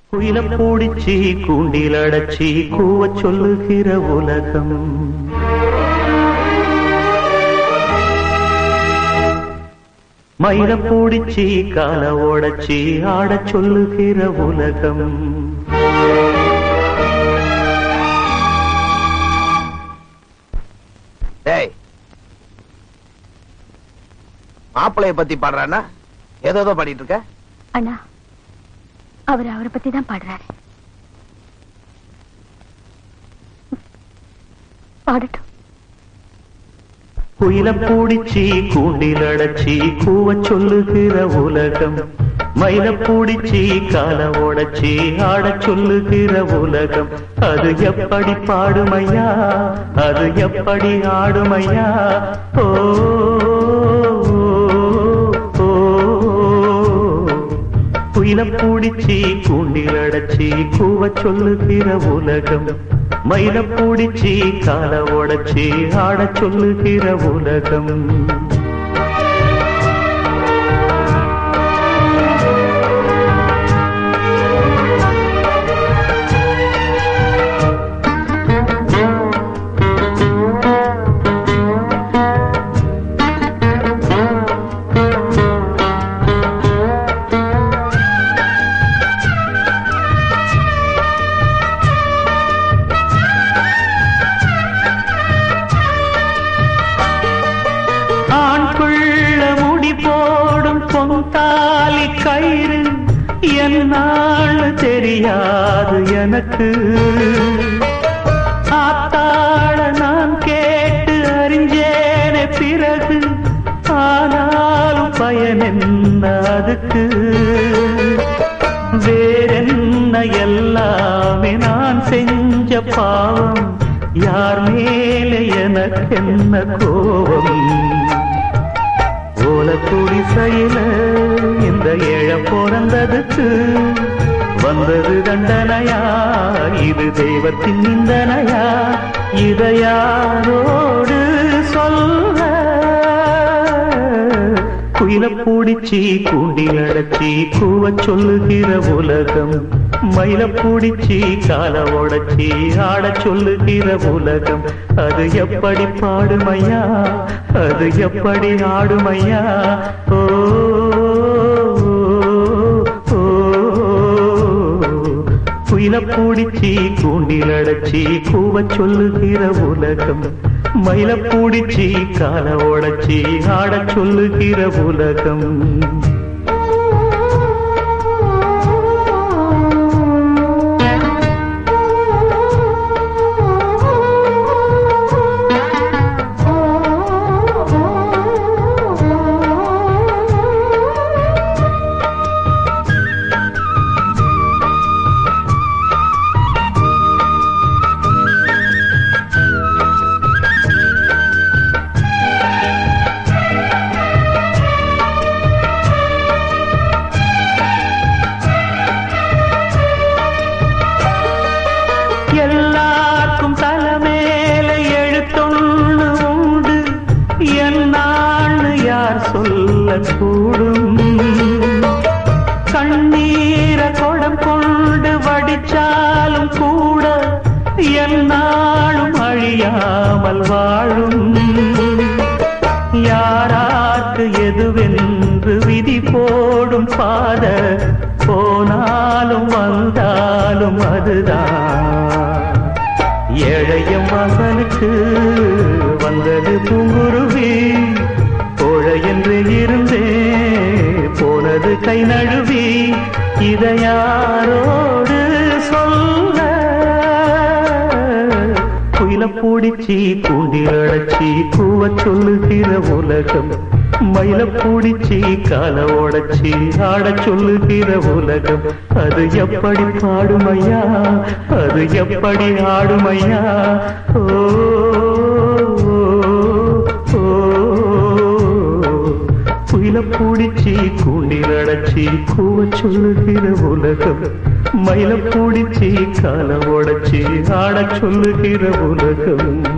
குயில பூடிச்சி கூண்டில் அடைச்சி கூவ சொல்லுகிற உலகம் மயில பூடிச்சி கால ஓடச்சி ஆடச் சொல்லுகிற உலகம் டேய் மாப்பிளைய பத்தி பாடுறானா ஏதோ ஏதோ பாடிட்டு இருக்க அண்ணா அவர் அவரை பத்தி தான் பாடுறாரு பாடட்டும் குயில பூடிச்சி கூண்டில் அடைச்சி கூவ சொல்லுகிற உலகம் மயில பூடிச்சி கால ஓடச்சி ஆடச் சொல்லுகிற உலகம் அது எப்படி பாடுமையா அது எப்படி ஆடுமையா ஓ ஓ, ஓ. குயில பூடிச்சி கூண்டில் அடைச்சி கூவ சொல்லுகிற உலகம் மயில பூடிச்சி கால உடைச்சி ஆடச் சொல்லுகிற உலகம் ஆண் பிள்ள முடி போடும் பொந்தாலி கயிறு என்னாள் தெரியாது எனக்கு ஆத்தாள நான் கேட்டு அறிஞ்சேனே பிறகு ஆனாலும் பயன் என்ன அதுக்கு வேறென்ன எல்லாமே நான் செஞ்ச பாவம் யார் மேலே எனக்கென்ன கோபம் ஓல குடிசையில இந்த ஏழ பிறந்ததுக்கு வந்தது தண்டனையா இது தெய்வத்தின் நிந்தனையா இதை யாரோடு சொல்ல குயில பூடிச்சி கூண்டில் அடைச்சி கூவ சொல்லுகிற உலகம் மயில பூடிச்சி கால உடைச்சி ஆடச் சொல்லுகிற உலகம் அது எப்படி பாடுமையா அது எப்படி ஆடுமையா ஓ ஓ, ஓ. குயில பூடிச்சி கூண்டில் அடைச்சி கூவ சொல்லுகிற உலகம் மயில பூடிச்சி கால உடைச்சி ஆடச் சொல்லுகிற உலகம் எல்லாருக்கும் தலைமேல எழுத்தொன்னு உண்டு என்னான்னு யார் சொல்ல கூடும் கண்ணீர கொடம் கொண்டு வடிச்சாலும் கூட என்னாலும் அழியாமல் வாழும் யாரார்க்கு எதுவென்று விதி போடும் பாத போனாலும் வந்தாலும் அதுதான் ஏழையும் மகனுக்கு வந்தது பூங்குருவி கோழை என்று இருந்தே போனது கை நழுவி இதை யாரோடு சொல்ல குயில பூடிச்சி கூண்டில் அடைச்சி கூவ சொல்லுகிற உலகம் மயில பூடிச்சி கால உடைச்சி ஆடச் சொல்லுகிற உலகம் அது எப்படி பாடுமையா அது எப்படி ஆடுமையா ஓ ஓ, ஓ. குயில பூடிச்சி கூண்டில் அடைச்சி கூவ சொல்லுகிற உலகம் மயில பூடிச்சி கால உடைச்சி ஆடச் சொல்லுகிற உலகம்